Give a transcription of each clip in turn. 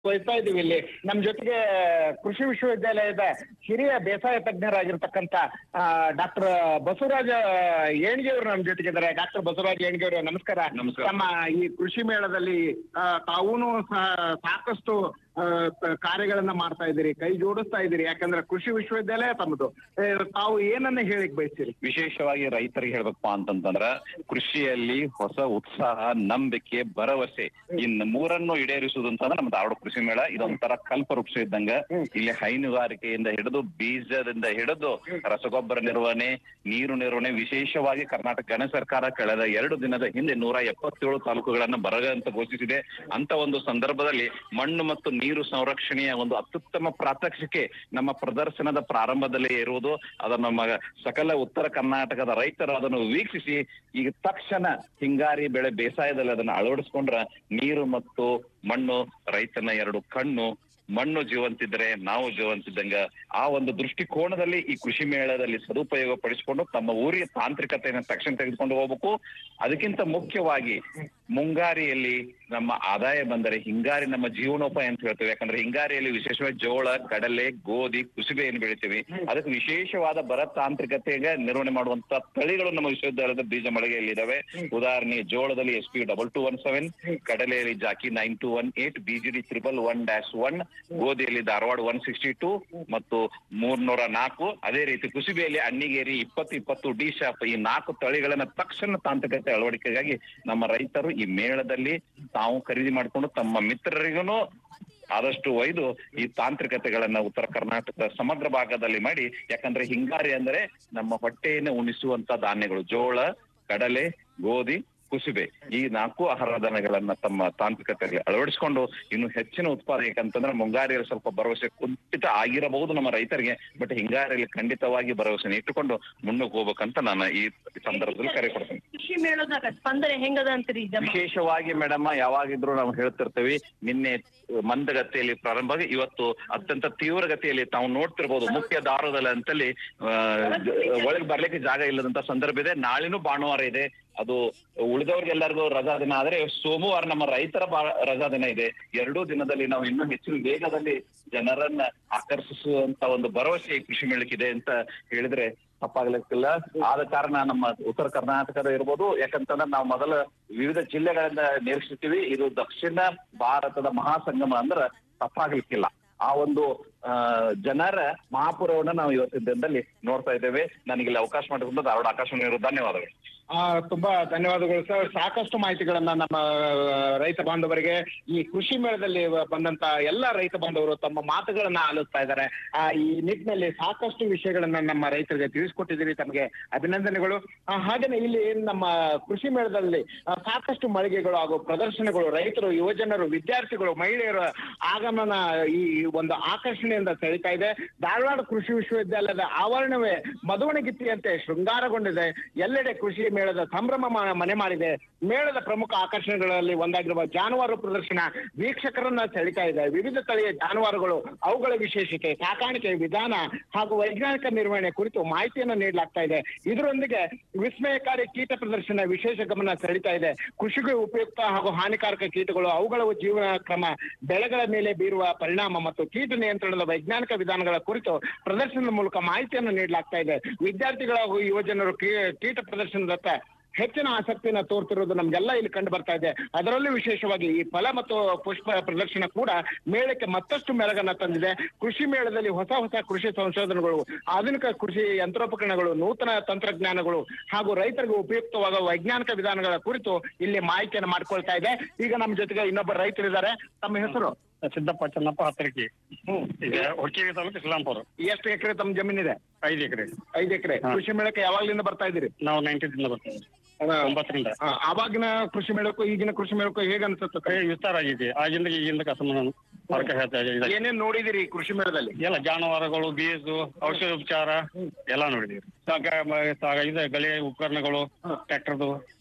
ವಹಿಸ್ತಾ ಇದೀವಿ ಇಲ್ಲಿ ನಮ್ ಜೊತೆಗೆ ಕೃಷಿ ವಿಶ್ವವಿದ್ಯಾಲಯದ ಹಿರಿಯ ಬೇಸಾಯ ತಜ್ಞರಾಗಿರ್ತಕ್ಕಂತ ಡಾಕ್ಟರ್ ಬಸವರಾಜ ಏಣ್ಗಿ ಅವರು ನಮ್ ಜೊತೆಗಿದ್ದಾರೆ ಡಾಕ್ಟರ್ ಬಸವರಾಜ ಏಣ್ಗಿ ಅವರು ನಮಸ್ಕಾರ ನಮಸ್ಕಾರ. ನಮ್ಮ ಈ ಕೃಷಿ ಮೇಳದಲ್ಲಿ ಆ, ತಾವೂನು ಸಹ ಸಾಕಷ್ಟು ಆ, ತ- ಕಾರ್ಯಗಳನ್ನ ಮಾಡ್ತಾ ಇದ್ದೀರಿ ಕೈ ಜೋಡಿಸ್ತಾ ಇದ್ದೀರಿ ಯಾಕಂದ್ರೆ ಕೃಷಿ ವಿಶ್ವವಿದ್ಯಾಲಯ ತಮ್ಮದು ಏ, ತಾವು ಏನನ್ನ ಹೇಳಿಕ್ ಬಯಸ್ತೀರಿ ವಿಶೇಷವಾಗಿ ರೈತರಿಗೆ ಹೇಳ್ಬೇಕಪ್ಪ ಅಂತಂತಂದ್ರ ಕೃಷಿಯಲ್ಲಿ ಹೊಸ ಉತ್ಸಾಹ ನಂಬಿಕೆ ಭರವಸೆ ಇನ್ ಮೂರನ್ನು ಈಡೇರಿಸುವುದು ಅಂತಂದ್ರೆ ನಮ್ಮ ಧಾರವಾಡ ಕೃಷಿ ಮೇಳ ಇದೊಂಥರ ಕಲ್ಪವೃಕ್ಷ ಇದ್ದಂಗ ಇಲ್ಲಿ ಹೈನುಗಾರಿಕೆಯಿಂದ ಹಿಡಿದು ಬೀಜದಿಂದ ಹಿಡಿದು ರಸಗೊಬ್ಬರ ನಿರ್ವಹಣೆ ನೀರು ನಿರ್ವಹಣೆ ವಿಶೇಷವಾಗಿ ಕರ್ನಾಟಕ ಗಣ ಸರ್ಕಾರ ಕಳೆದ ಎರಡು ದಿನದ ಹಿಂದೆ ನೂರ ಎಪ್ಪತ್ತೇಳು ತಾಲೂಕುಗಳನ್ನ ಬರಗ ಅಂತ ಘೋಷಿಸಿದೆ ಅಂತ ಒಂದು ಸಂದರ್ಭದಲ್ಲಿ ಮಣ್ಣು ಮತ್ತು ನೀರು ಸಂರಕ್ಷಣೆಯ ಒಂದು ಅತ್ಯುತ್ತಮ ಪ್ರಾತ್ಯಕ್ಷಿಕೆ ನಮ್ಮ ಪ್ರದರ್ಶನದ ಪ್ರಾರಂಭದಲ್ಲೇ ಇರುವುದು ಅದನ್ನು ನಮ್ಮ ಸಕಲ ಉತ್ತರ ಕರ್ನಾಟಕದ ರೈತರು ಅದನ್ನು ವೀಕ್ಷಿಸಿ ಈಗ ತಕ್ಷಣ ಹಿಂಗಾರಿ ಬೆಳೆ ಬೇಸಾಯದಲ್ಲಿ ಅದನ್ನು ಅಳವಡಿಸ್ಕೊಂಡ್ರ ನೀರು ಮತ್ತು ಮಣ್ಣು ರೈತನ ಎರಡು ಕಣ್ಣು ಮಣ್ಣು ಜೀವಂತಿದ್ರೆ ನಾವು ಜೀವಂತಿದ್ದಂಗ ಆ ಒಂದು ದೃಷ್ಟಿಕೋನದಲ್ಲಿ ಈ ಕೃಷಿ ಮೇಳದಲ್ಲಿ ಸದುಪಯೋಗ ಪಡಿಸಿಕೊಂಡು ತಮ್ಮ ಊರಿನ ತಾಂತ್ರಿಕತೆಯನ್ನು ತಕ್ಷಣ ತೆಗೆದುಕೊಂಡು ಹೋಗ್ಬೇಕು ಅದಕ್ಕಿಂತ ಮುಖ್ಯವಾಗಿ ಮುಂಗಾರಿಯಲ್ಲಿ ನಮ್ಮ ಆದಾಯ ಬಂದರೆ ಹಿಂಗಾರಿ ನಮ್ಮ ಜೀವನೋಪಾಯ ಅಂತ ಹೇಳ್ತೇವೆ ಯಾಕಂದ್ರೆ ಹಿಂಗಾರಿಯಲ್ಲಿ ವಿಶೇಷವಾಗಿ ಜೋಳ ಕಡಲೆ ಗೋಧಿ ಕುಸುಬೆಯನ್ನು ಬೆಳಿತೀವಿ ಅದಕ್ಕೆ ವಿಶೇಷವಾದ ಬರ ತಾಂತ್ರಿಕತೆಗೆ ನಿರ್ವಹಣೆ ಮಾಡುವಂತ ತಳಿಗಳು ನಮ್ಮ ವಿಶ್ವವಿದ್ಯಾಲಯದ ಬೀಜ ಮಳಿಗೆಯಲ್ಲಿ ಇದಾವೆ ಉದಾಹರಣೆಗೆ ಜೋಳದಲ್ಲಿ S P double two one seven ಕಡಲೆಯಲ್ಲಿ JAKI nine two one eight BGD triple one dash one ಗೋಧಿಯಲ್ಲಿ ಧಾರವಾಡ ಒನ್ ಸಿಕ್ಸ್ಟಿ ಟೂ ಮತ್ತು ಮೂರ್ನೂರ ನಾಲ್ಕು ಅದೇ ರೀತಿ ಕುಸುಬೆಯಲ್ಲಿ ಅಣ್ಣಿಗೇರಿ ಇಪ್ಪತ್ತು ಇಪ್ಪತ್ತು ಡಿ ಶಾಪ್ ಈ ನಾಲ್ಕು ತಳಿಗಳನ್ನ ತಕ್ಷಣ ತಾಂತ್ರಿಕತೆ ಅಳವಡಿಕೆಗಾಗಿ ನಮ್ಮ ರೈತರು ಈ ಮೇಳದಲ್ಲಿ ತಾವು ಖರೀದಿ ಮಾಡಿಕೊಂಡು ತಮ್ಮ ಮಿತ್ರರಿಗೂ ಆದಷ್ಟು ಒಯ್ದು ಈ ತಾಂತ್ರಿಕತೆಗಳನ್ನ ಉತ್ತರ ಕರ್ನಾಟಕದ ಸಮಗ್ರ ಭಾಗದಲ್ಲಿ ಮಾಡಿ ಯಾಕಂದ್ರೆ ಹಿಂಗಾರಿ ಅಂದ್ರೆ ನಮ್ಮ ಹೊಟ್ಟೆಯನ್ನು ಉಣಿಸುವಂತ ಧಾನ್ಯಗಳು ಜೋಳ ಕಡಲೆ ಗೋಧಿ ಕುಸುಬೆ ಈ ನಾಲ್ಕು ಆಹಾರ ಧಾನ್ಯಗಳನ್ನ ತಮ್ಮ ತಾಂತ್ರಿಕತೆಯಲ್ಲಿ ಅಳವಡಿಸಿಕೊಂಡು ಇನ್ನು ಹೆಚ್ಚಿನ ಉತ್ಪಾದನೆ ಯಾಕಂತಂದ್ರೆ ಮುಂಗಾರಿಯಲ್ಲಿ ಸ್ವಲ್ಪ ಭರವಸೆ ಕುಂಠಿತ ಆಗಿರಬಹುದು ನಮ್ಮ ರೈತರಿಗೆ ಬಟ್ ಹಿಂಗಾರಿಯಲ್ಲಿ ಖಂಡಿತವಾಗಿ ಭರವಸೆ ಇಟ್ಟುಕೊಂಡು ಮುನ್ನಕ್ಕೆ ಹೋಗ್ಬೇಕಂತ ನಾನು ಈ ಸಂದರ್ಭದಲ್ಲಿ ಕರೆ ಕೊಡ್ತೇನೆ ಕೃಷಿ ಮೇಳದಾಗ ಸ್ಪಂದನೆ ಹೆಂಗದ ಅಂತೀರಿ ಜಮ ವಿಶೇಷವಾಗಿ ಮೇಡಮ್ ಯಾವಾಗಿದ್ರು ನಾವು ಹೇಳ್ತಿರ್ತೇವೆ ನಿನ್ನೆ ಮಂದಗತಿಯಲ್ಲಿ ಪ್ರಾರಂಭ ಆಗಿ ಇವತ್ತು ಅತ್ಯಂತ ತೀವ್ರಗತಿಯಲ್ಲಿ ತಾವು ನೋಡ್ತಿರ್ಬೋದು ಮುಖ್ಯ ದಾರದಲ್ಲಿ ಅಂತಲ್ಲಿ ಆ, ಜ- ಒಳಗೆ ಬರ್ಲಿಕ್ಕೆ ಜಾಗ ಇಲ್ಲದಂತ ಸಂದರ್ಭ ಇದೆ ನಾಳಿನೂ ಭಾನುವಾರ ಇದೆ ಅದು ಉಳಿದವ್ರಿಗೆಲ್ಲರಿಗೂ ರಜಾ ದಿನ ಆದ್ರೆ ಸೋಮವಾರ ನಮ್ಮ ರೈತರ ಬಾ- ರಜಾ ದಿನ ಇದೆ ಎರಡೂ ದಿನದಲ್ಲಿ ನಾವು ಇನ್ನೂ ಹೆಚ್ಚಿನ ವೇಗದಲ್ಲಿ ಜನರನ್ನ ಆಕರ್ಷಿಸುವಂತ ಒಂದು ಭರವಸೆ ಈ ಕೃಷಿ ಮೇಳಕ್ಕಿದೆ ಅಂತ ಹೇಳಿದ್ರೆ ತಪ್ಪಾಗ್ಲಿಕ್ಕಿಲ್ಲ ಆದ ಕಾರಣ ನಮ್ಮ ಉತ್ತರ ಕರ್ನಾಟಕದ ಇರ್ಬೋದು ಯಾಕಂತಂದ್ರೆ ನಾವು ಮೊದಲ ವಿವಿಧ ಜಿಲ್ಲೆಗಳಿಂದ ನಿರೀಕ್ಷಿಸ್ತೀವಿ ಇದು ದಕ್ಷಿಣ ಭಾರತದ ಮಹಾಸಂಗಮ ಅಂದ್ರ ತಪ್ಪಾಗ್ಲಿಕ್ಕಿಲ್ಲ ಆ ಒಂದು ಆ, ಜನರ ಮಹಾಪುರವನ್ನ ನಾವು ಇವತ್ತಿನ ದಿನದಲ್ಲಿ ನೋಡ್ತಾ ಇದ್ದೇವೆ ನನಗೆ ಇಲ್ಲಿ ಅವಕಾಶ ಮಾಡಿಕೊಂಡು ಧಾರವಾಡ ಆಕಾಶವಾಣಿ ಧನ್ಯವಾದಗಳು ಆ, ತುಂಬಾ ಧನ್ಯವಾದಗಳು ಸರ್ ಸಾಕಷ್ಟು ಮಾಹಿತಿಗಳನ್ನ ನಮ್ಮ ಆ, ರೈತ ಬಾಂಧವರಿಗೆ ಈ ಕೃಷಿ ಮೇಳದಲ್ಲಿ ಬಂದಂತ ಎಲ್ಲ ರೈತ ಬಾಂಧವರು ತಮ್ಮ ಮಾತುಗಳನ್ನ ಆಲಿಸ್ತಾ ಇದ್ದಾರೆ ಆ ಈ ನಿಟ್ಟಿನಲ್ಲಿ ಸಾಕಷ್ಟು ವಿಷಯಗಳನ್ನ ನಮ್ಮ ರೈತರಿಗೆ ತಿಳಿಸ್ಕೊಟ್ಟಿದ್ದೀರಿ ತಮಗೆ ಅಭಿನಂದನೆಗಳು ಆ, ಹಾಗೇನೆ ಇಲ್ಲಿ ನಮ್ಮ ಕೃಷಿ ಮೇಳದಲ್ಲಿ ಆ, ಸಾಕಷ್ಟು ಮಳಿಗೆಗಳು ಹಾಗೂ ಪ್ರದರ್ಶನಗಳು ರೈತರು ಯುವಜನರು ವಿದ್ಯಾರ್ಥಿಗಳು ಮಹಿಳೆಯರ ಆಗಮನ ಈ ಒಂದು ಆಕರ್ಷಣೆಯಿಂದ ಸೆಳೀತಾ ಇದೆ ಧಾರವಾಡ ಕೃಷಿ ವಿಶ್ವವಿದ್ಯಾಲಯದ ಆವರಣವೇ ಮಧುವಣಗಿತ್ತಿಯಂತೆ ಶೃಂಗಾರಗೊಂಡಿದೆ ಎಲ್ಲೆಡೆ ಕೃಷಿ ಮೇಳದ ಸಂಭ್ರಮ ಮ- ಮನೆ ಮಾಡಿದೆ ಮೇಳದ ಪ್ರಮುಖ ಆಕರ್ಷಣೆಗಳಲ್ಲಿ ಒಂದಾಗಿರುವ ಜಾನುವಾರು ಪ್ರದರ್ಶನ ವೀಕ್ಷಕರನ್ನ ಸೆಳೀತಾ ಇದೆ ವಿವಿಧ ತಳಿಯ ಜಾನುವಾರುಗಳು ಅವುಗಳ ವಿಶೇಷತೆ ಸಾಕಾಣಿಕೆ ವಿಧಾನ ಹಾಗೂ ವೈಜ್ಞಾನಿಕ ನಿರ್ವಹಣೆ ಕುರಿತು ಮಾಹಿತಿಯನ್ನು ನೀಡಲಾಗ್ತಾ ಇದೆ ಇದರೊಂದಿಗೆ ವಿಸ್ಮಯಕಾರಿ ಕೀಟ ಪ್ರದರ್ಶನ ವಿಶೇಷ ಗಮನ ಸೆಳೀತಾ ಇದೆ ಕೃಷಿಗೆ ಉಪಯುಕ್ತ ಹಾಗೂ ಹಾನಿಕಾರಕ ಕೀಟಗಳು ಅವುಗಳ ಜೀವನ ಕ್ರಮ ಬೆಳೆಗಳ ಮೇಲೆ ಬೀರುವ ಪರಿಣಾಮ ಮತ್ತು ಕೀಟ ನಿಯಂತ್ರಣದ ವೈಜ್ಞಾನಿಕ ವಿಧಾನಗಳ ಕುರಿತು ಪ್ರದರ್ಶನದ ಮೂಲಕ ಮಾಹಿತಿಯನ್ನು ನೀಡಲಾಗ್ತಾ ಇದೆ ವಿದ್ಯಾರ್ಥಿಗಳ ಹಾಗೂ ಯುವಜನರು ಕೀ- ಕೀಟ ಪ್ರದರ್ಶನದತ್ತ ಹೆಚ್ಚಿನ ಆಸಕ್ತಿಯನ್ನ ತೋರ್ತಿರೋದು ನಮ್ಗೆಲ್ಲ ಇಲ್ಲಿ ಕಂಡು ಬರ್ತಾ ಇದೆ ಅದರಲ್ಲೂ ವಿಶೇಷವಾಗಿ ಈ ಫಲ ಮತ್ತು ಪುಷ್ಪ ಪ್ರದರ್ಶನ ಕೂಡ ಮೇಳಕ್ಕೆ ಮತ್ತಷ್ಟು ಮೆರಗನ್ನ ತಂದಿದೆ ಕೃಷಿ ಮೇಳದಲ್ಲಿ ಹೊಸ ಹೊಸ ಕೃಷಿ ಸಂಶೋಧನೆಗಳು ಆಧುನಿಕ ಕೃಷಿ ಯಂತ್ರೋಪಕರಣಗಳು ನೂತನ ತಂತ್ರಜ್ಞಾನಗಳು ಹಾಗೂ ರೈತರಿಗೆ ಉಪಯುಕ್ತವಾದ ವೈಜ್ಞಾನಿಕ ವಿಧಾನಗಳ ಕುರಿತು ಇಲ್ಲಿ ಮಾಹಿತಿಯನ್ನು ಮಾಡ್ಕೊಳ್ತಾ ಇದೆ ಈಗ ನಮ್ಮ ಜೊತೆಗೆ ಇನ್ನೊಬ್ಬ ರೈತರಿದ್ದಾರೆ ತಮ್ಮ ಹೆಸರು ಸಿದ್ದಪ್ಪ ಚೆನ್ನಪ್ಪ ಹತ್ತರಕಿ ಹ್ಮ್ ಈಗ ಹೊಟ್ಟಿಗೆ ತಾಲೂಕು ಇಸ್ಲಾಂಪುರ ಎಷ್ಟು ಎಕರೆ ತಮ್ಮ ಜಮೀನಿದೆ ಐದು ಎಕರೆ ಐದು ಎಕರೆ ಹಾ. ಕೃಷಿ ಮೇಳಕ್ಕೆ ಯಾವಾಗ್ಲಿಂದ ಬರ್ತಾ ಇದ್ದೀರಿ ನಾವು ನೈನ್ಟೀನ್ದಿಂದ ಬರ್ತೇವೆ ಒಂಬತ್ತರಿಂದ ಆ, ಆವಾಗಿನ ಕೃಷಿ ಮೇಳಕ್ಕೂ ಈಗಿನ ಕೃಷಿ ಮೇಳಕ್ಕೂ ಹೇಗೆ ಅನ್ಸುತ್ತೆ ಏ, ವಿಸ್ತಾರ ಆಗಿದೆ ಆಗಿಂದ ಈಗಿಂದ ಕಸಮ ಫರ್ಕ ಹೇಳ್ತಾ ಇದೆ ಏನೇನ್ ನೋಡಿದಿರಿ ಈ ಕೃಷಿ ಮೇಳದಲ್ಲಿ ಎಲ್ಲ ಜಾನುವಾರುಗಳು ಬೀಜು ಔಷಧ ಉಪಚಾರ ಎಲ್ಲ ನೋಡಿದೀವಿ ಸಾಗ ಮ- ಸಾಗ ಇದು ಗಳೆ ಉಪಕರಣಗಳು ಟ್ರ್ಯಾಕ್ಟರ್ದು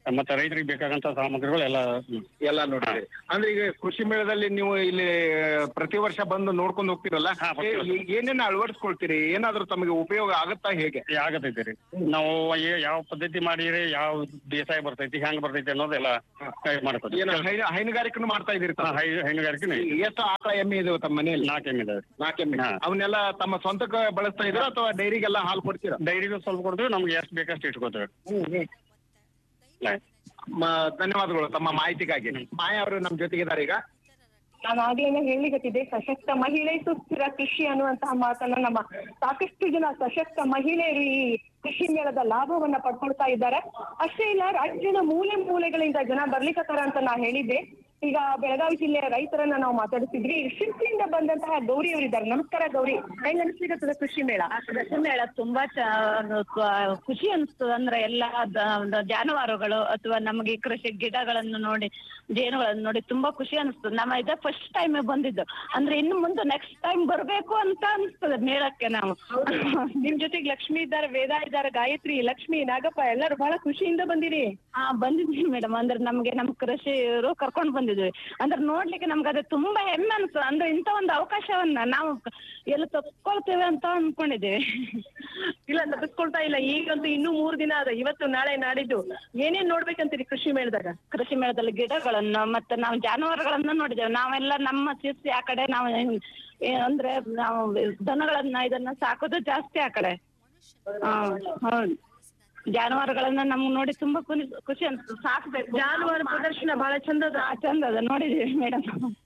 ಮತ್ತೆ ರೈತರಿಗೆ ಬೇಕಾಗಂತ ಸಾಮಗ್ರಿಗಳು ಎಲ್ಲ ಹ್ಮ್. ಎಲ್ಲ ನೋಡ್ತೀರಿ ಅಂದ್ರೆ ಈಗ ಕೃಷಿ ಮೇಳದಲ್ಲಿ ನೀವು ಇಲ್ಲಿ ಪ್ರತಿ ವರ್ಷ ಬಂದು ನೋಡ್ಕೊಂಡು ಹೋಗ್ತಿರಲ್ಲ ಹಾ, ಪ್ರತಿ ವರ್ಷ. ಏ- ಏನೇನ್ ಅಳವಡಿಸ್ಕೊಳ್ತೀರಿ ಏನಾದ್ರೂ ತಮಗೆ ಉಪಯೋಗ ಆಗುತ್ತಾ ಹೇಗೆ ಈ ಆಗತೈತಿ ರೀ ನಾವು ಏ- ಯಾವ ಪದ್ಧತಿ ಮಾಡಿರಿ ಯಾವ ಬೇಸಾಯ ಬರ್ತೈತಿ ಹೆಂಗ್ ಬರ್ತೈತಿ ಅನ್ನೋದೆಲ್ಲ ಮಾಡ್ಕೊತೀವಿ ಏನು ಹೈನು ಹೈನುಗಾರಿಕೆನು ಮಾಡ್ತಾ ಇದೀರಿ ತಾವು? ಹೈನುಗಾರಿಕೆ ಎಷ್ಟು ಆಕಳ ಎಮ್ಮೆ ಇದಾವೆ ತಮ್ಮ ಮನೆಯಲ್ಲಿ ನಾಲ್ಕು ಎಮ್ಮೆ ಇದಾವೆ ನಾಲ್ಕು ಎಮ್ಮೆ ಹಾ. ಅವನ್ನೆಲ್ಲ ತಮ್ಮ ಸ್ವಂತಕ್ಕೆ ಬಳಸ್ತಾ ಇದ್ದೀರಾ ಅಥವಾ ಡೈರಿಗೆಲ್ಲ ಹಾಲು ಕೊಡ್ತೀರಾ ಡೈರಿಗೂ ಸ್ವಲ್ಪ ಕೊಡ್ತೀವಿ ನಮ್ಗೆ ಎಷ್ಟು ಬೇಕಷ್ಟು ಇಟ್ಕೋತೇವೆ ಮ- ಧನ್ಯವಾದಗಳು ತಮ್ಮ ಮಾಹಿತಿಗಾಗಿ ಮಾಯಾ ಅವರು ನಮ್ ಜೊತೆಗಿದ್ದಾರೆ ಈಗ ನಾನು ಆಗ್ಲೇನೆ ಹೇಳಿಗತ್ತಿದ್ದೆ ಸಶಕ್ತ ಮಹಿಳೆ ಸುಸ್ಥಿರ ಕೃಷಿ ಅನ್ನುವಂತಹ ಮಾತನ್ನ ನಮ್ಮ ಸಾಕಷ್ಟು ಜನ ಸಶಕ್ತ ಮಹಿಳೆಯರು ಈ ಕೃಷಿ ಮೇಳದ ಲಾಭವನ್ನ ಪಡ್ಕೊಳ್ತಾ ಇದ್ದಾರೆ ಅಷ್ಟೇ ಇಲ್ಲ ರಾಜ್ಯದ ಮೂಲೆ ಮೂಲೆಗಳಿಂದ ಜನ ಬರ್ಲಿಕ್ಕತ್ತಾರ ಅಂತ ನಾ ಹೇಳಿದ್ದೆ ಈಗ ಬೆಳಗಾವಿ ಜಿಲ್ಲೆಯ ರೈತರನ್ನ ನಾವು ಮಾತಾಡ್ತಿದ್ವಿ ಶಿರ್ಸಿಯಿಂದ ಬಂದಂತಹ ಗೌರಿ ಅವರಿದ್ದಾರೆ ನಮಸ್ಕಾರ ಗೌರಿ ಹೆಂಗ್ ಅನಿಸ್ಲಿಕ್ಕತ್ತದ ಕೃಷಿ ಮೇಳ ಕೃಷಿ ಮೇಳ ತುಂಬಾ ಚ- ಕ- ಖುಷಿ ಅನಿಸ್ತು ಅಂದ್ರೆ ಎಲ್ಲ ದ- ದ- ಜಾನುವಾರುಗಳು ಅಥವಾ ನಮಗೆ ಕೃಷಿ ಗಿಡಗಳನ್ನು ನೋಡಿ ಜೇನುಗಳನ್ನು ನೋಡಿ ತುಂಬಾ ಖುಷಿ ಅನಿಸ್ತು ನಮ್ಮ ಇದ ಫಸ್ಟ್ ಟೈಮ್ ಬಂದಿದ್ದು ಅಂದ್ರೆ ಇನ್ನು ಮುಂದೆ ನೆಕ್ಸ್ಟ್ ಟೈಮ್ ಬರ್ಬೇಕು ಅಂತ ಅನಿಸ್ತದೆ ಮೇಳಕ್ಕೆ ನಾವು ನಿಮ್ ಜೊತೆಗೆ ಲಕ್ಷ್ಮಿ ಇದ್ದಾರೆ ವೇದ ಇದ್ದಾರೆ ಗಾಯತ್ರಿ ಲಕ್ಷ್ಮಿ ನಾಗಪ್ಪ ಎಲ್ಲರೂ ಬಹಳ ಖುಷಿಯಿಂದ ಬಂದಿರಿ ಹಾ ಬಂದಿದ್ವಿ ಮೇಡಮ್ ಅಂದ್ರೆ ನಮ್ಗೆ ನಮ್ ಕೃಷಿಯವರು ಕರ್ಕೊಂಡ್ ಬಂದಿದ್ವಿ ಅಂದ್ರೆ ನೋಡ್ಲಿಕ್ಕೆ ನಮ್ಗೆ ಅದು ತುಂಬಾ ಹೆಮ್ಮೆ ಅನ್ಸ್ತದೆ ಅಂದ್ರೆ ಇಂಥ ಒಂದು ಅವಕಾಶವನ್ನ ನಾವು ಎಲ್ಲ ತಪ್ಕೊಳ್ತೇವೆ ಅಂತ ಅನ್ಕೊಂಡಿದ್ದೇವೆ ಇಲ್ಲ ತಪ್ಪಿಸ್ಕೊಳ್ತಾ ಇಲ್ಲ ಈಗಂತೂ ಇನ್ನೂ ಮೂರ್ ದಿನ ಅದ ಇವತ್ತು ನಾಳೆ ನಾಡಿದ್ದು ಏನೇನ್ ನೋಡ್ಬೇಕಂತೀರಿ ಕೃಷಿ ಮೇಳದಾಗ ಕೃಷಿ ಮೇಳದಲ್ಲಿ ಗಿಡಗಳನ್ನು ಮತ್ತೆ ನಾವು ಜಾನುವಾರುಗಳನ್ನ ನೋಡಿದ್ದೇವೆ ನಾವೆಲ್ಲ ನಮ್ಮ ಶಿರ್ಸಿ ಆ ಕಡೆ ನಾವು ಏನ್- ಏ- ಅಂದ್ರೆ ನಾವು ದನಗಳನ್ನ ಇದನ್ನ ಸಾಕೋದು ಜಾಸ್ತಿ ಆ ಕಡೆ ಹಾ, ಹೌದು ಜಾನುವಾರುಗಳನ್ನ ನಮ್ಗೆ ನೋಡಿ ತುಂಬಾ ಖುಷಿ ಖುಷಿ ಅನ್ಸ್ತು ಸಾಕ್ಬೇಕು ಜಾನುವಾರು ಪ್ರದರ್ಶನ ಬಹಳ ಚಂದದ ಹಾ, ಚಂದ ಅದ ನೋಡಿದೀವಿ ಮೇಡಮ್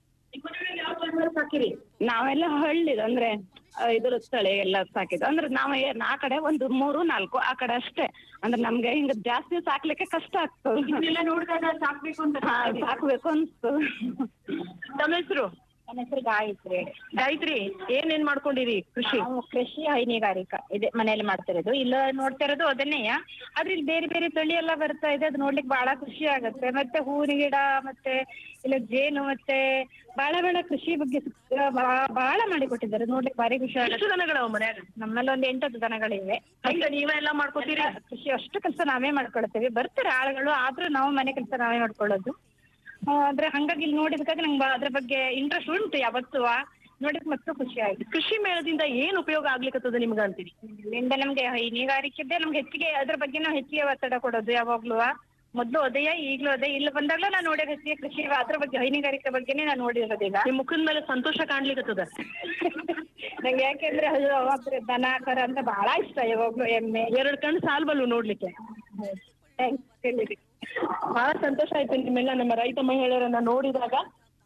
ಯಾವ ಜಾನುವಾರು ಸಾಕಿರಿ ನಾವೆಲ್ಲ ಹಳ್ಳಿದು ಅಂದ್ರೆ ಆ, ಇದ್ರ ತಳಿ ಎಲ್ಲ ಸಾಕಿದ್ದು ಅಂದ್ರೆ ನಾವು ಏನ್ ಆ ಕಡೆ ಒಂದು ಮೂರು ನಾಲ್ಕು ಆ ಕಡೆ ಅಷ್ಟೇ ಅಂದ್ರೆ ನಮ್ಗೆ ಹಿಂಗ ಜಾಸ್ತಿ ಸಾಕ್ಲಿಕ್ಕೆ ಕಷ್ಟ ಆಗ್ತದೆ ಇದನ್ನೆಲ್ಲ ನೋಡಿದಾಗ ಸಾಕ್ಬೇಕು ಅಂತ ಹಾ, ಸಾಕ್ಬೇಕು ಅನ್ಸ್ತು ತಮ್ಮ ಹೆಸರು ನನ್ನ ಹೆಸರು ಗಾಯತ್ರಿ ಗಾಯತ್ರಿ ಏನೇನ್ ಮಾಡ್ಕೊಂಡಿರಿ ಕೃಷಿ ನಾವು ಕೃಷಿ ಹೈನುಗಾರಿಕಾ ಇದೆ ಮನೆಯಲ್ಲಿ ಮಾಡ್ತಿರೋದು ಇಲ್ಲ ನೋಡ್ತಾ ಇರೋದು ಅದನ್ನೇ ಆದ್ರೆ ಇಲ್ಲಿ ಬೇರೆ ಬೇರೆ ತಳಿ ಎಲ್ಲ ಬರ್ತಾ ಇದೆ ಅದು ನೋಡ್ಲಿಕ್ಕೆ ಬಹಳ ಖುಷಿ ಆಗುತ್ತೆ ಮತ್ತೆ ಹೂವಿನ ಗಿಡ ಮತ್ತೆ ಇಲ್ಲ ಜೇನು ಮತ್ತೆ ಬಹಳ ಬಹಳ ಕೃಷಿ ಬಗ್ಗೆ ಸ- ಬಾ- ಬಹಳ ಮಾಡಿಕೊಟ್ಟಿದ್ದಾರೆ ನೋಡ್ಲಿಕ್ಕೆ ಭಾರಿ ಖುಷಿ ಎಷ್ಟು ಆಗುತ್ತೆ ದನಗಳವ ಮನ್ಯಾಗ ನಮ್ಮಲ್ಲಿ ಒಂದು ಎಂಟತ್ತು ದನಗಳಿವೆ ಹಂಗ ನೀವೇ ಎಲ್ಲಾ ಮಾಡ್ಕೋತೀರಿ ಕೃಷಿ ಅಷ್ಟು ಕೆಲಸ ನಾವೇ ಮಾಡ್ಕೊಳ್ತೇವೆ ಬರ್ತಾರೆ ಆಳುಗಳು ಆದ್ರೂ ನಾವು ಮನೆ ಕೆಲಸ ನಾವೇ ಮಾಡ್ಕೊಳ್ಳೋದು ಆ, ಆದ್ರೆ ಹಂಗಾಗಿ ಇಲ್ಲಿ ನೋಡಿದಾಗ ನಂಗೆ ಬಾ- ಅದ್ರ ಬಗ್ಗೆ ಇಂಟ್ರೆಸ್ಟ್ ಉಂಟು ಯಾವತ್ತೂ ನೋಡಿಕ್ ಮತ್ತು ಖುಷಿ ಆಯ್ತು ಕೃಷಿ ಮೇಳದಿಂದ ಏನ್ ಉಪಯೋಗ ಆಗ್ಲಿಕ್ಕತ್ತದ ನಿಮ್ಗ ಅಂತೀರಿ ಇದರಿಂದ ನಮ್ಗೆ ಹೈನುಗಾರಿಕೆದ್ದೇ ನಮ್ಗೆ ಹೆಚ್ಚಿಗೆ ಅದ್ರ ಬಗ್ಗೆ ನಾವು ಹೆಚ್ಚಿಗೆ ಒತ್ತಡ ಕೊಡೋದು ಯಾವಾಗ್ಲೂ ಮೊದ್ಲು ಅದೇ ಈಗ್ಲೂ ಅದೇ ಇಲ್ಲಿ ಬಂದಾಗ್ಲೂ ನಾನು ನೋಡಿದ ಹೆಚ್ಚಿಗೆ ಕೃಷಿ ಅದ್ರ ಬಗ್ಗೆ ಹೈನುಗಾರಿಕೆ ಬಗ್ಗೆನೇ ನಾನು ನೋಡಿರೋದೀಗ ನಿಮ್ ಮುಖದ ಮೇಲೆ ಸಂತೋಷ ಕಾಣ್ಲಿಕ್ಕತ್ತದ ನಂಗೆ ಯಾಕೆಂದ್ರೆ ಅದು ಅವಾಗ ದನ ಕರ ಅಂದ್ರೆ ಬಹಳ ಇಷ್ಟ ಯಾವಾಗ್ಲೂ ಎಮ್ಮೆ ಎರಡ್ ಕಣ್ಣು ಸಾಲ್ಬಲ್ಲು ನೋಡ್ಲಿಕ್ಕೆ ಥ್ಯಾಂಕ್ಸ್ ಹೇಳಿರಿ ಬಹಳ ಸಂತೋಷ ಆಯ್ತು ನಿಮ್ಮೆಲ್ಲ ನಮ್ಮ ರೈತ ಮಹಿಳೆಯರನ್ನ ನೋಡಿದಾಗ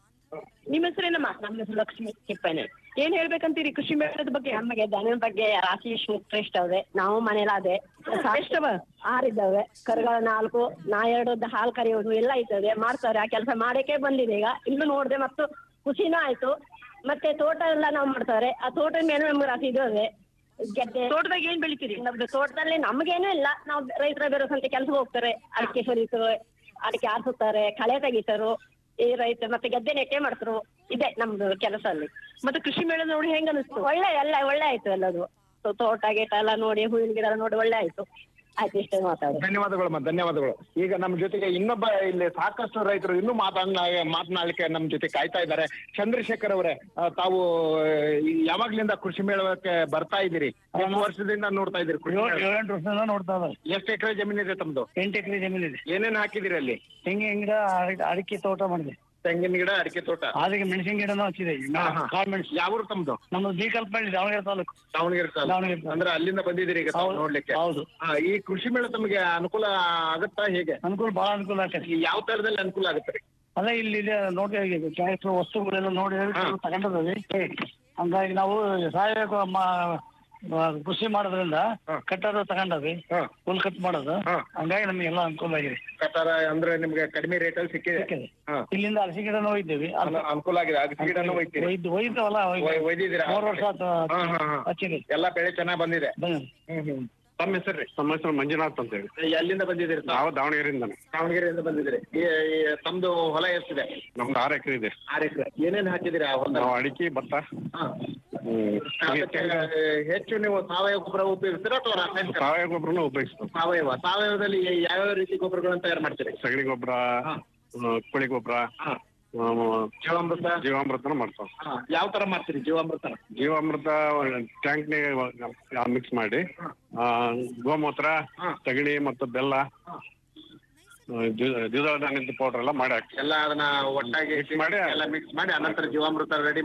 ನಿಮ್ಮ ಹೆಸರೇನಮ್ಮ ನಮ್ಮ ಹೆಸರು ಲಕ್ಷ್ಮಿ ಕಿಪ್ಪನೆ ಏನ್ ಹೇಳ್ಬೇಕಂತೀರಿ ಕೃಷಿ ಮೇಳದ ಬಗ್ಗೆ ನಮಗೆ ದನದ ಬಗ್ಗೆ ರಾಶಿ ಸೂಕ್ತ ಇಷ್ಟ ಇದೆ ನಾವು ಮನೇಲಿ ಅದೇ ಎಷ್ಟವ ಆರಿದ್ದಾವೆ ಕರುಗಳ ನಾಲ್ಕು ನಾ ಎರಡು ಹಾಲು ಕರೆಯೋದು ಎಲ್ಲ ಇರ್ತದೆ ಮಾಡ್ತಾರೆ ಆ ಕೆಲಸ ಮಾಡಕ್ಕೆ ಬಂದಿದೆ ಈಗ ಇನ್ನು ನೋಡಿದೆ ಮತ್ತು ಖುಷಿನೂ ಆಯ್ತು ಮತ್ತೆ ತೋಟ ಎಲ್ಲ ನಾವು ಮಾಡ್ತಾರೆ ಆ ತೋಟದ ಮೇಲೆ ನಮ್ಗೆ ರಾಶಿ ಇದಾವೆ ಗೆದ್ದೆ ತೋಟದಾಗ ಏನ್ ಬೆಳಿತೀರಿ ನಮ್ದು ತೋಟದಲ್ಲಿ ನಮ್ಗೇನು ಇಲ್ಲ ನಾವು ರೈತರ ಬೇರೆ ಕೆಲಸ ಹೋಗ್ತಾರೆ ಅಡಿಕೆ ಸುರಿತು ಅಡಿಕೆ ಆರಿಸುತ್ತಾರೆ ಕಳೆ ತೆಗಿತಾರು ಈ ರೈತ ಮತ್ತೆ ಗೆದ್ದೆ ನೆಟ್ಟೆ ಮಾಡ್ತಾರೆ ಇದೆ ನಮ್ದು ಕೆಲಸ ಅಲ್ಲಿ ಮತ್ತೆ ಕೃಷಿ ಮೇಳ ನೋಡಿ ಹೆಂಗ್ ಅನಿಸ್ತು ಒಳ್ಳೆ ಎಲ್ಲ ಒಳ್ಳೆ ಆಯ್ತು ಎಲ್ಲದು ತೋ- ತೋಟ ಗೀಟ ಎಲ್ಲ ನೋಡಿ ಹೂವಿನ ಗಿಡ ಎಲ್ಲ ನೋಡಿ ಒಳ್ಳೆ ಆಯ್ತು ಆಯ್ತು ಇಷ್ಟೇ ಮಾತಾಡೋದು ಧನ್ಯವಾದಗಳು ಅಮ್ಮ, ಧನ್ಯವಾದಗಳು ಈಗ ನಮ್ಮ ಜೊತೆಗೆ ಇನ್ನೊಬ್ಬ ಇಲ್ಲಿ ಸಾಕಷ್ಟು ರೈತರು ಇನ್ನೂ ಮಾತನ್ನ ಮಾತನಾಡಲಿಕ್ಕೆ ನಮ್ಮ ಜೊತೆ ಕಾಯ್ತಾ ಇದ್ದಾರೆ ಚಂದ್ರಶೇಖರ್ ಅವರೇ ಆ, ತಾವು ಈ ಯಾವಾಗ್ಲಿಂದ ಕೃಷಿ ಮೇಳಕ್ಕೆ ಬರ್ತಾ ಇದ್ದೀರಿ ಎಷ್ಟು ವರ್ಷದಿಂದ ನೋಡ್ತಾ ಇದ್ದೀರಿ ಕೃಷಿ ಮೇಳ? ಏಳೆಂಟು ವರ್ಷದಿಂದ ನೋಡ್ತಾ ಇದ್ದಾರೆ ಎಷ್ಟು ಎಕರೆ ಜಮೀನಿದೆ ತಮ್ದು ಎಂಟು ಎಕರೆ ಜಮೀನಿದೆ ಏನೇನ್ ಹಾಕಿದಿರಿ ಅಲ್ಲಿ ತೆಂಗಿನ ಗಿಡ ಅಡಿ- ಅಡಿಕೆ ತೋಟ ಮಾಡಿದೆ ತೆಂಗಿನ ಗಿಡ ಅಡಿಕೆ ತೋಟ ಅದಕ್ಕೆ ಮೆಣಸಿನ ಗಿಡನೂ ಹಚ್ಚಿದೆ ಹಾ, ಹಾ. ಕಾಳು ಮೆಣಸು ಯಾವೂರು ತಮ್ದು ನಮ್ಮದು ಬೀಕಲ್ಪಳ್ಳಿ ದಾವಣಗೆರೆ ತಾಲೂಕು ದಾವಣಗೆರೆ ತಾಲೂಕು. ದಾವಣಗೆರೆ ತಾಲೂಕು. ಅಂದ್ರೆ ಅಲ್ಲಿಂದ ಬಂದಿದ್ದೀರಿ ಈಗ ತಾವು ಹೌದು. ನೋಡ್ಲಿಕ್ಕೆ ಹೌದು ಆ, ಈ ಕೃಷಿ ಮೇಳ ತಮಗೆ ಅನುಕೂಲ ಆಗುತ್ತಾ ಹೇಗೆ ಅನುಕೂಲ ಬಹಳ ಅನುಕೂಲ ಆಗ್ತದೆ ಈ ಯಾವ ತರದಲ್ಲಿ ಅನುಕೂಲ ಆಗುತ್ತೆ ರೀ ಅಲ್ಲ ಇಲ್ಲಿ ಇದೆ ನೋಡಿ ಟ್ರ್ಯಾಕ್ಟರ್ ವಸ್ತುಗಳೆಲ್ಲ ನೋಡಿ ಹಾ. ತಗೊಂಡದ್ರಿ ಹಂಗಾಗಿ ನಾವು ಸಾವಯವ ಮ- ಮ- ಕೃಷಿ ಮಾಡೋದ್ರಿಂದ ಹಾ. ಕಟ್ಟೋದು ತಗೊಂಡದ್ವಿ ಹಾ ಹುಲ್ ಕಟ್ ಮಾಡೋದು ಹಾ. ಹಂಗಾಗಿ ನಮಗೆಲ್ಲ ಅನುಕೂಲ ಆಗಿದೆ ಕಟಾರ ಅಂದ್ರೆ ನಿಮ್ಗೆ ಕಡಿಮೆ ರೇಟ್ ಅಲ್ಲಿ ಸಿಕ್ಕಿದೆ ಸಿಕ್ಕಿದೆ. ಹಾ ಇಲ್ಲಿಂದ ಅರಸಿ ಗಿಡನೂ ಒಯ್ದೇವಿ ಅನು- ಅನುಕೂಲ ಆಗಿದೆ ಅಗಸಿ ಗಿಡನೂ ಒಯ್ತೀರಿ ಒಯ್ದು ಒಯ್ದವಲ್ಲ ಒಯ್- ಒಯ್ದಿದ್ದೀರಾ ಮೂರು ವರ್ಷ ಆತು ಹಾ ಹಾ ಹಾ ಹಚ್ಚಿರಿ ಎಲ್ಲಾ ಬೆಳೆ ಚೆನ್ನಾಗ್ ಬಂದಿದೆ ಬನ್ನಿ ಹ್ಮ್ ಹ್ಮ್ ತಮ್ಮ ಹೆಸರು ನಮ್ಮ ಹೆಸರು ಮಂಜುನಾಥ್ ಅಂತ ಹೇಳಿ ಎಲ್ಲಿಂದ ಬಂದಿದ್ದೀರಿ ತಾವು? ನಾವು ದಾವಣಗೆರೆಯಿಂದ ದಾವಣಗೆರೆಯಿಂದ ಬಂದಿದ್ದೀರಿ ಈ- ಈ ತಮ್ದು ಹೊಲ ಎಷ್ಟಿದೆ ನಮ್ದು ಆರು ಎಕರೆ ಇದೆ ಆರು ಎಕರೆ ಏನೇನ್ ಹಾಕಿದಿರಿ ಆ ಹೊಲ ನಾವು ಅಡಿಕೆ ಭತ್ತ ಹಾ ಅದಕ್ಕೆ ಹೆಚ್ಚು ನೀವು ಸಾವಯವ ಗೊಬ್ಬರ ಉಪಯೋಗಿಸ್ತೀರಾ ಅಥವಾ ರಾಸಾಯನಿಕ ಸಾವಯವ ಗೊಬ್ಬರನ ಉಪಯೋಗಿಸ್ತೀವಿ ಸಾವಯವ ಸಾವಯವದಲ್ಲಿ ಯಾವ್ಯಾವ ರೀತಿ ಗೊಬ್ಬರಗಳನ್ನ ತಯಾರು ಮಾಡ್ತೀರಿ ಸಗಣಿ ಗೊಬ್ಬರ ಕೋಳಿ ಗೊಬ್ಬರ ಹಾ. ಜೀವಾಮೃತ ಜೀವಾಮೃತನ ಮಾಡ್ತಾವ ಹಾ. ಯಾವ ತರ ಮಾಡ್ತೀರಿ ಜೀವಾಮೃತ ಜೀವಾಮೃತ ಟ್ಯಾಂಕ್ನೇ ಮಿಕ್ಸ್ ಮಾಡಿ ಆ, ಗೋಮೂತ್ರ ಹಾ. ಸಗಣಿ ಮತ್ತು ಬೆಲ್ಲ ಆ, ದ್ವಿದಳ ಧಾನ್ಯದ ಪೌಡರ್ ಎಲ್ಲ ಮಾಡಿ ಹಾಕ್ತೀವಿ ಎಲ್ಲ ಅದನ್ನ ಒಟ್ಟಾಗಿ ಮಾಡಿ ಎಲ್ಲ ಮಿಕ್ಸ್ ಮಾಡಿ ಅನಂತರ ಜೀವಾಮೃತ ರೆಡಿ